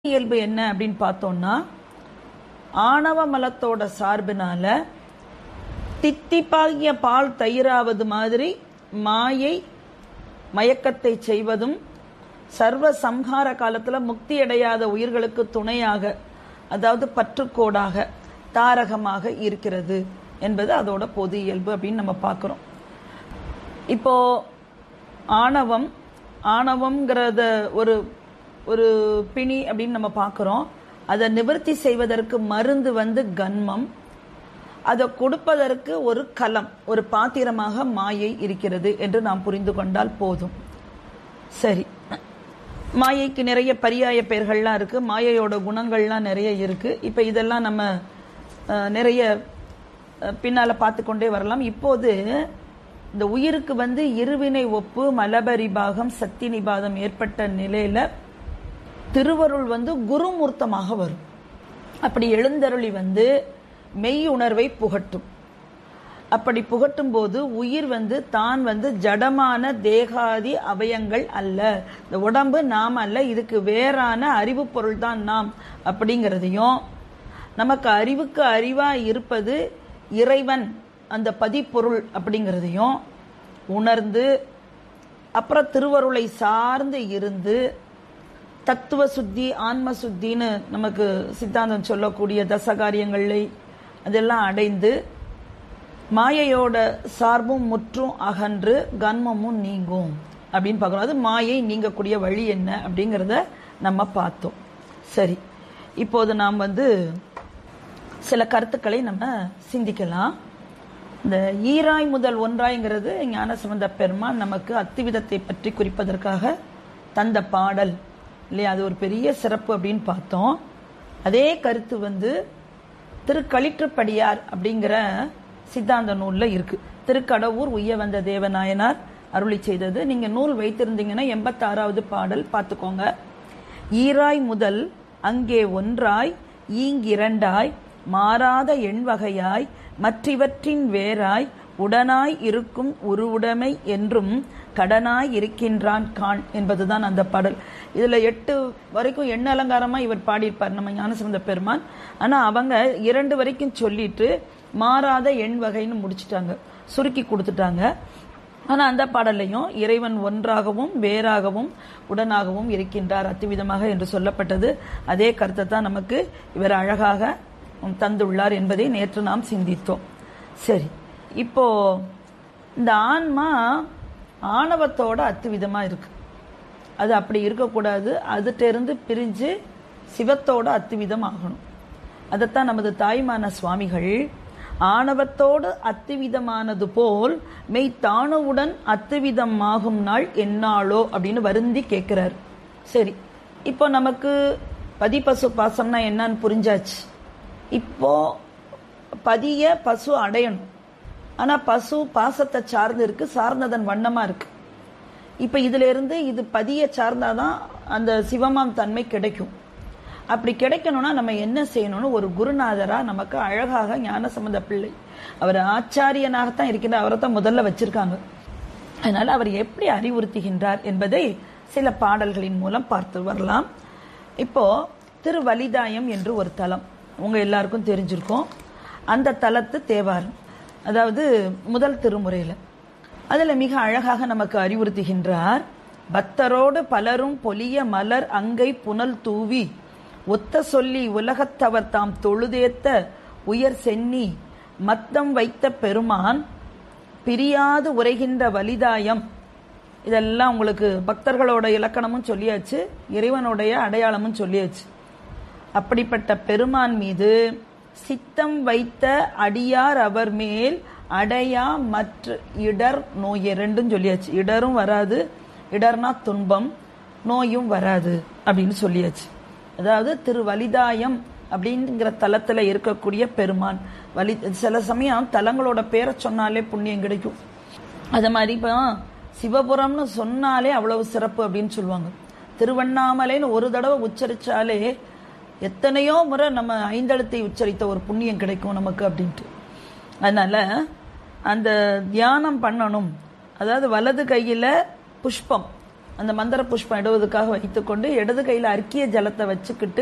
இயல்பு என்ன அப்படின்னு பார்த்தோம்னா ஆணவ மலத்தோட சார்பினால தித்திப்பாகிய பால் தயிராவது மாதிரி மாயை மயக்கத்தை செய்வதும் சர்வ சம்ஹார காலத்துல முக்தி அடையாத உயிர்களுக்கு துணையாக அதாவது பற்றுக்கோடாக தாரகமாக இருக்கிறது என்பது அதோட பொது இயல்பு அப்படின்னு நம்ம பார்க்கிறோம் இப்போ ஆணவம் ஆணவம்ங்கிறத ஒரு ஒரு பிணி அப்படின்னு நம்ம பார்க்கிறோம் அதை நிவர்த்தி செய்வதற்கு மருந்து வந்து கன்மம் அதை கொடுப்பதற்கு ஒரு கலம் ஒரு பாத்திரமாக மாயை இருக்கிறது என்று நாம் புரிந்து கொண்டால் போதும் சரி மாயைக்கு நிறைய பரியாய பெயர்கள்லாம் இருக்கு மாயையோட குணங்கள்லாம் நிறைய இருக்கு இப்ப இதெல்லாம் நம்ம அஹ், நிறைய அஹ், பின்னால பார்த்து கொண்டே வரலாம் இப்போது இந்த உயிருக்கு வந்து இருவினை ஒப்பு மலபரிபாகம் சக்தி நிபாதம் ஏற்பட்ட நிலையில திருவருள் வந்து குருமூர்த்தமாக வரும் அப்படி எழுந்தருளி வந்து மெய் உணர்வை புகட்டும் அப்படி புகட்டும் போது உயிர் வந்து தான் வந்து ஜடமான தேகாதி அவயங்கள் அல்ல இந்த உடம்பு நாம் அல்ல இதுக்கு வேறான அறிவு பொருள் தான் நாம் அப்படிங்கிறதையும் நமக்கு அறிவுக்கு அறிவா இருப்பது இறைவன் அந்த பதிப்பொருள் அப்படிங்கிறதையும் உணர்ந்து அப்புறம் திருவருளை சார்ந்து இருந்து தத்துவ சுத்தி ஆன்ம சுத்தின்னு நமக்கு சித்தாந்தம் சொல்லக்கூடிய தசகாரியங்களை அதெல்லாம் அடைந்து மாயையோட சார்பும் முற்றும் அகன்று கன்மமும் நீங்கும் அப்படின்னு பார்க்கணும் அது மாயை நீங்கக்கூடிய வழி என்ன அப்படிங்கிறத நம்ம பார்த்தோம் சரி இப்போது நாம் வந்து சில கருத்துக்களை நம்ம சிந்திக்கலாம் இந்த ஈராய் முதல் ஒன்றாய்ங்கிறது ஞானசம்பந்த பெருமான் நமக்கு அத்திவிதத்தை பற்றி குறிப்பதற்காக தந்த பாடல் இல்லையா அது ஒரு பெரிய சிறப்பு அப்படின்னு பார்த்தோம் அதே கருத்து வந்து திருக்களிற்றுப்படியார் அப்படிங்கிற சித்தாந்த நூல்ல இருக்கு திருக்கடவுர் உய்ய வந்த தேவநாயனார் அருளி செய்தது நீங்க நூல் வைத்திருந்தீங்கன்னா எண்பத்தாறாவது பாடல் பார்த்துக்கோங்க ஈராய் முதல் அங்கே ஒன்றாய் ஈங்கிரண்டாய் மாறாத எண்வகையாய் மற்றிவற்றின் வேறாய் உடனாய் இருக்கும் உருவுடைமை என்றும் கடனாய் இருக்கின்றான் கான் என்பதுதான் அந்த பாடல் இதுல எட்டு வரைக்கும் எண்ண அலங்காரமா இவர் பாடியிருப்பார் நம்ம ஞானசம்பந்த பெருமான் ஆனா அவங்க இரண்டு வரைக்கும் சொல்லிட்டு மாறாத எண் வகைன்னு முடிச்சிட்டாங்க சுருக்கி கொடுத்துட்டாங்க ஆனா அந்த பாடல்லையும் இறைவன் ஒன்றாகவும் வேறாகவும் உடனாகவும் இருக்கின்றார் அத்துவிதமாக என்று சொல்லப்பட்டது அதே கருத்தை தான் நமக்கு இவர் அழகாக தந்துள்ளார் என்பதை நேற்று நாம் சிந்தித்தோம் சரி இப்போ இந்த ஆன்மா ஆணவத்தோட அத்துவிதமா இருக்கு அது அப்படி இருக்கக்கூடாது அதுட்ட இருந்து பிரிஞ்சு சிவத்தோட அத்துவிதம் ஆகணும் அதைத்தான் நமது தாய்மான சுவாமிகள் ஆணவத்தோடு அத்துவிதமானது போல் மெய் தானுவுடன் அத்துவிதம் ஆகும் நாள் என்னாளோ அப்படின்னு வருந்தி கேட்கிறார் சரி இப்போ நமக்கு பதிபசு பாசம்னா என்னன்னு புரிஞ்சாச்சு இப்போ பதிய பசு அடையணும் ஆனா பசு பாசத்தை சார்ந்து இருக்கு சார்ந்ததன் வண்ணமா இருக்கு இப்ப இதுல இருந்து இது பதிய சார்ந்தாதான் அந்த சிவமாம் தன்மை கிடைக்கும் அப்படி கிடைக்கணும்னா நம்ம என்ன செய்யணும்னு ஒரு குருநாதரா நமக்கு அழகாக ஞானசம்பந்த பிள்ளை அவர் ஆச்சாரியனாகத்தான் இருக்கின்ற அவரை தான் முதல்ல வச்சிருக்காங்க அதனால அவர் எப்படி அறிவுறுத்துகின்றார் என்பதை சில பாடல்களின் மூலம் பார்த்து வரலாம் இப்போ திருவலிதாயம் என்று ஒரு தலம் உங்க எல்லாருக்கும் தெரிஞ்சிருக்கும் அந்த தலத்து தேவாரம் அதாவது முதல் திருமுறையில அதுல மிக அழகாக நமக்கு அறிவுறுத்துகின்றார் பக்தரோடு பலரும் பொலிய மலர் அங்கை புனல் தூவி ஒத்த சொல்லி உலகத்தவர் தாம் தொழுதேத்த உயர் சென்னி மத்தம் வைத்த பெருமான் பிரியாது உரைகின்ற வலிதாயம் இதெல்லாம் உங்களுக்கு பக்தர்களோட இலக்கணமும் சொல்லியாச்சு இறைவனுடைய அடையாளமும் சொல்லியாச்சு அப்படிப்பட்ட பெருமான் மீது சித்தம் வைத்த அடியார் அவர் மேல் அடையா மற்ற இடர் நோய் ரெண்டும் சொல்லியாச்சு இடரும் வராது இடர்னா துன்பம் நோயும் வராது அப்படின்னு சொல்லியாச்சு அதாவது திரு வலிதாயம் அப்படிங்கிற தலத்துல இருக்கக்கூடிய பெருமான் வலி சில சமயம் தலங்களோட பேரை சொன்னாலே புண்ணியம் கிடைக்கும் அது மாதிரி இப்போ சிவபுரம்னு சொன்னாலே அவ்வளவு சிறப்பு அப்படின்னு சொல்லுவாங்க திருவண்ணாமலைன்னு ஒரு தடவை உச்சரிச்சாலே எத்தனையோ முறை நம்ம ஐந்தெழுத்தை உச்சரித்த ஒரு புண்ணியம் கிடைக்கும் நமக்கு அப்படின்ட்டு அதனால அந்த தியானம் பண்ணணும் அதாவது வலது கையில புஷ்பம் அந்த மந்திர புஷ்பம் இடுவதற்காக வைத்துக்கொண்டு இடது கையில அர்க்கிய ஜலத்தை வச்சுக்கிட்டு